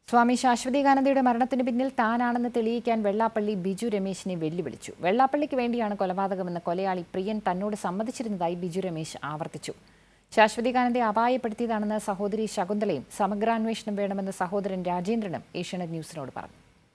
സ്വാമി ശാശ്വതികാനന്ദയുടെ മരണത്തിന് പിന്നിൽ താനാണെന്ന് തെളിയിക്കാൻ വെള്ളാപ്പള്ളി ബിജു രമേശിനെ വെല്ലുവിളിച്ചു വെള്ളാപ്പള്ളിക്ക് വേണ്ടിയാണ് കൊലപാതകമെന്ന് കൊലയാളി പ്രിയൻ തന്നോട് സമ്മതിച്ചിരുന്നതായി ബിജു രമേശ് ആവർത്തിച്ചു ശാശ്വതികാനന്ദയെ അപായപ്പെടുത്തിയതാണെന്ന് സഹോദരി ശകുന്തളയും സമഗ്രാന്വേഷണം വേണമെന്ന് സഹോദരൻ രാജേന്ദ്രനും ഏഷ്യാനെറ്റ് ന്യൂസിനോട് പറഞ്ഞു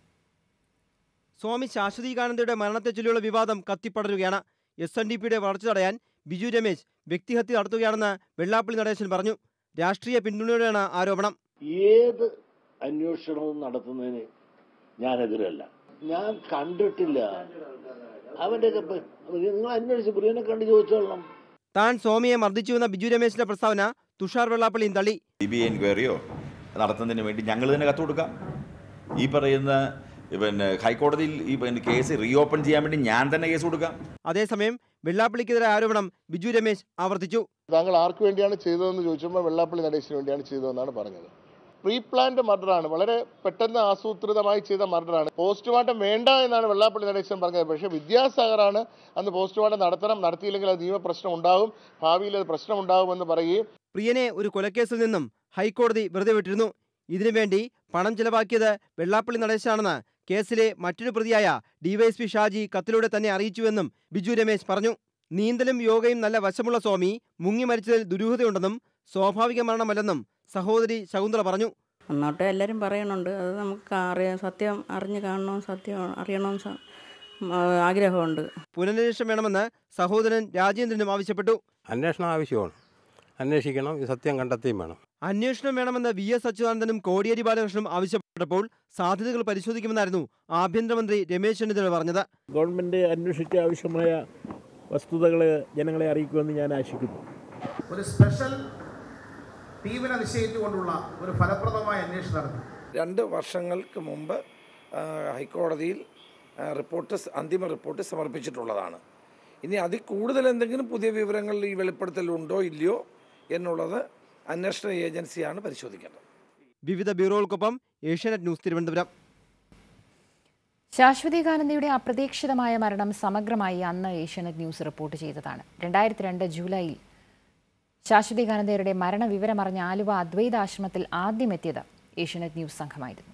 സ്വാമി ശാശ്വതീകാനന്ദയുടെ മരണത്തെ ചൊല്ലിയുള്ള വിവാദം കത്തിപ്പടരുകയാണ് എസ് എൻ ഡി പിയുടെ വളർച്ച തടയാൻ ബിജു രമേശ് വ്യക്തിഹത്യ നടത്തുകയാണെന്ന് വെള്ളാപ്പള്ളി നടേശൻ പറഞ്ഞു രാഷ്ട്രീയ പിന്തുണയോടെയാണ് ആരോപണം ഏത് അന്വേഷണവും നടത്തുന്നതിന് ഞാനെതിരല്ല ഞാൻ കണ്ടിട്ടില്ല അവന്റെ നിങ്ങൾ അന്വേഷിച്ച് പ്രിയനെ കണ്ട് ചോദിച്ചോളണം താൻ സ്വാമിയെ മർദ്ദിച്ചുവെന്ന ബിജു രമേശിന്റെ പ്രസ്താവന തുഷാർ വെള്ളാപ്പള്ളിയും തള്ളി സി ബി ഐ എൻക്വയറിയോ നടത്തുന്നതിന് വേണ്ടി ഞങ്ങൾ തന്നെ കത്ത് കൊടുക്കാം ഈ പറയുന്ന പിന്നെ ഹൈക്കോടതിയിൽ ഈ പിന്നെ കേസ് റീഓപ്പൺ ചെയ്യാൻ വേണ്ടി ഞാൻ തന്നെ കേസ് കൊടുക്കാം അതേസമയം വെള്ളാപ്പള്ളിക്കെതിരെ ആരോപണം ബിജു രമേശ് ആവർത്തിച്ചു താങ്കൾ ആർക്ക് വേണ്ടിയാണ് ചെയ്തതെന്ന് ചോദിച്ചപ്പോൾ വെള്ളാപ്പള്ളി നടേശന് വേണ്ടിയാണ് ചെയ്തതെന്നാണ് പറഞ്ഞത് പ്രീ പ്ലാൻഡ് മർഡറാണ് വളരെ പെട്ടെന്ന് ആസൂത്രിതമായി ചെയ്ത മർഡറാണ് പോസ്റ്റ്മോർട്ടം വേണ്ട എന്നാണ് വെള്ളാപ്പള്ളി നടേശൻ പറഞ്ഞത് പക്ഷേ വിദ്യാസാഗറാണ് അന്ന് പോസ്റ്റ്മോർട്ടം നടത്തണം നടത്തിയില്ലെങ്കിൽ അത് നിയമപ്രശ്നം ഉണ്ടാകും ഭാവിയിൽ അത് പ്രശ്നം ഉണ്ടാകുമെന്ന് പറയുകയും പ്രിയനെ ഒരു കൊലക്കേസിൽ നിന്നും ഹൈക്കോടതി വെറുതെ വിട്ടിരുന്നു ഇതിനുവേണ്ടി പണം ചെലവാക്കിയത് വെള്ളാപ്പള്ളി നടേശാണെന്ന് കേസിലെ മറ്റൊരു പ്രതിയായ ഡിവൈഎസ്പി ഷാജി കത്തിലൂടെ തന്നെ അറിയിച്ചുവെന്നും ബിജു രമേശ് പറഞ്ഞു നീന്തലും യോഗയും നല്ല വശമുള്ള സ്വാമി മുങ്ങി മരിച്ചതിൽ ദുരൂഹതയുണ്ടെന്നും സ്വാഭാവിക മരണമല്ലെന്നും സഹോദരി ശകുന്തള പറഞ്ഞു അന്നോട്ട് എല്ലാവരും പറയുന്നുണ്ട് അത് നമുക്ക് അറിയാം സത്യം അറിഞ്ഞ് കാണണം സത്യം അറിയണമെന്ന് സ- ഉം, ആഗ്രഹമുണ്ട് പുനരന്വേഷണം വേണമെന്ന് സഹോദരൻ രാജേന്ദ്രനും ആവശ്യപ്പെട്ടു അന്വേഷണം ആവശ്യമാണ് അന്വേഷിക്കണം ഈ സത്യം കണ്ടെത്തിയും വേണം അന്വേഷണം വേണമെന്ന് വി എസ് അച്യുതാനന്ദനും കോടിയേരി ബാലകൃഷ്ണനും ആവശ്യപ്പെട്ടപ്പോൾ സാധ്യതകൾ പരിശോധിക്കുമെന്നായിരുന്നു ആഭ്യന്തരമന്ത്രി രമേശ് ചെന്നിത്തല പറഞ്ഞത് ഗവൺമെൻറ് അന്വേഷിച്ച് ആവശ്യമായ വസ്തുതകൾ ജനങ്ങളെ അറിയിക്കുമെന്ന് ഞാൻ ആശിക്കുന്നു ഒരു സ്പെഷ്യൽ ടീമിനെ നിശ്ചയിച്ചുകൊണ്ടുള്ള ഒരു ഫലപ്രദമായ അന്വേഷണം നടത്തി രണ്ട് വർഷങ്ങൾക്ക് മുമ്പ് ആ, ഹൈക്കോടതിയിൽ ആ, റിപ്പോർട്ട് സ- അന്തിമ റിപ്പോർട്ട് സമർപ്പിച്ചിട്ടുള്ളതാണ് ഇനി അതിൽ കൂടുതൽ എന്തെങ്കിലും പുതിയ വിവരങ്ങൾ ഈ വെളിപ്പെടുത്തലുണ്ടോ ഇല്ലയോ എന്നുള്ളത് അന്വേഷണ ഏജൻസിയാണ് പരിശോധിക്കേണ്ടത് വിവിധ ബ്യൂറോകൾക്കൊപ്പം ഏഷ്യാനെറ്റ് ന്യൂസ് തിരുവനന്തപുരം ശാശ്വതികാനന്ദയുടെ അപ്രതീക്ഷിതമായ മരണം സമഗ്രമായി അന്ന് ഏഷ്യാനെറ്റ് ന്യൂസ് റിപ്പോർട്ട് ചെയ്തതാണ് രണ്ടായിരത്തി രണ്ട് ജൂലൈയിൽ ശാശ്വതികാനന്ദയുടെ മരണവിവരമറിഞ്ഞ ആലുവ അദ്വൈത ആശ്രമത്തിൽ ആദ്യമെത്തിയത് ഏഷ്യാനെറ്റ് ന്യൂസ് സംഘമായിരുന്നു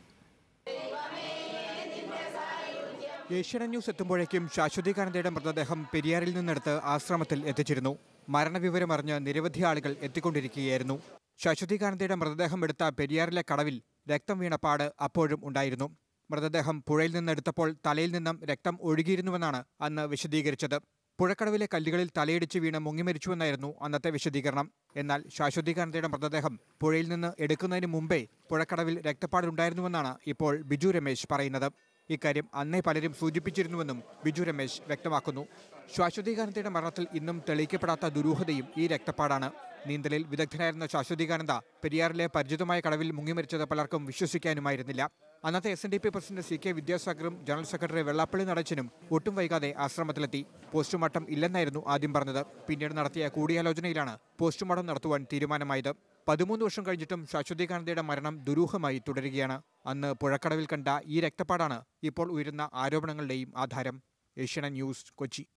ഏഷ്യാനെറ്റ് ന്യൂസ് എത്തുമ്പോഴേക്കും ശാശ്വതികാനന്ദയുടെ മൃതദേഹം പെരിയാറിൽ നിന്നെടുത്ത് ആശ്രമത്തിൽ എത്തിച്ചിരുന്നു മരണവിവരമറിഞ്ഞ് നിരവധി ആളുകൾ എത്തിക്കൊണ്ടിരിക്കുകയായിരുന്നു ശാശ്വതികാനന്ദയുടെ മൃതദേഹം എടുത്ത പെരിയാറിലെ കടവിൽ രക്തം വീണ പാട് അപ്പോഴും ഉണ്ടായിരുന്നു മൃതദേഹം പുഴയിൽ നിന്നെടുത്തപ്പോൾ തലയിൽ നിന്നും രക്തം ഒഴുകിയിരുന്നുവെന്നാണ് അന്ന് വിശദീകരിച്ചത് പുഴക്കടവിലെ കല്ലുകളിൽ തലയിടിച്ച് വീണ് മുങ്ങിമരിച്ചുവെന്നായിരുന്നു അന്നത്തെ വിശദീകരണം എന്നാൽ ശാശ്വതികാനന്ദയുടെ മൃതദേഹം പുഴയിൽ നിന്ന് എടുക്കുന്നതിന് മുമ്പേ പുഴക്കടവിൽ രക്തപ്പാടുണ്ടായിരുന്നുവെന്നാണ് ഇപ്പോൾ ബിജു രമേശ് പറയുന്നത് ഇക്കാര്യം അന്നേ പലരും സൂചിപ്പിച്ചിരുന്നുവെന്നും ബിജു രമേശ് വ്യക്തമാക്കുന്നു ശാശ്വതികാനന്ദയുടെ മരണത്തിൽ ഇന്നും തെളിയിക്കപ്പെടാത്ത ദുരൂഹതയും ഈ രക്തപ്പാടാണ് നീന്തലിൽ വിദഗ്ധനായിരുന്ന ശാശ്വതികാനന്ദ പെരിയാറിലെ പരിചിതമായ കടവിൽ മുങ്ങിമരിച്ചത് പലർക്കും വിശ്വസിക്കാനുമായിരുന്നില്ല അന്നത്തെ S N D P president C K വിദ്യാസാഗറും ജനറൽ സെക്രട്ടറി വെള്ളാപ്പള്ളി നടച്ചനും ഒട്ടും വൈകാതെ ആശ്രമത്തിലെത്തി പോസ്റ്റ്മോർട്ടം ഇല്ലെന്നായിരുന്നു ആദ്യം പറഞ്ഞത് പിന്നീട് നടത്തിയ കൂടിയാലോചനയിലാണ് പോസ്റ്റ്മോർട്ടം നടത്തുവാൻ തീരുമാനമായത് പതിമൂന്ന് വർഷം കഴിഞ്ഞിട്ടും ശാശ്വതികാനന്ദയുടെ മരണം ദുരൂഹമായി തുടരുകയാണ് അന്ന് പുഴക്കടവിൽ കണ്ട ഈ രക്തപ്പാടാണ് ഇപ്പോൾ ഉയരുന്ന ആരോപണങ്ങളുടെയും ആധാരം ഏഷ്യാനെറ്റ് ന്യൂസ് കൊച്ചി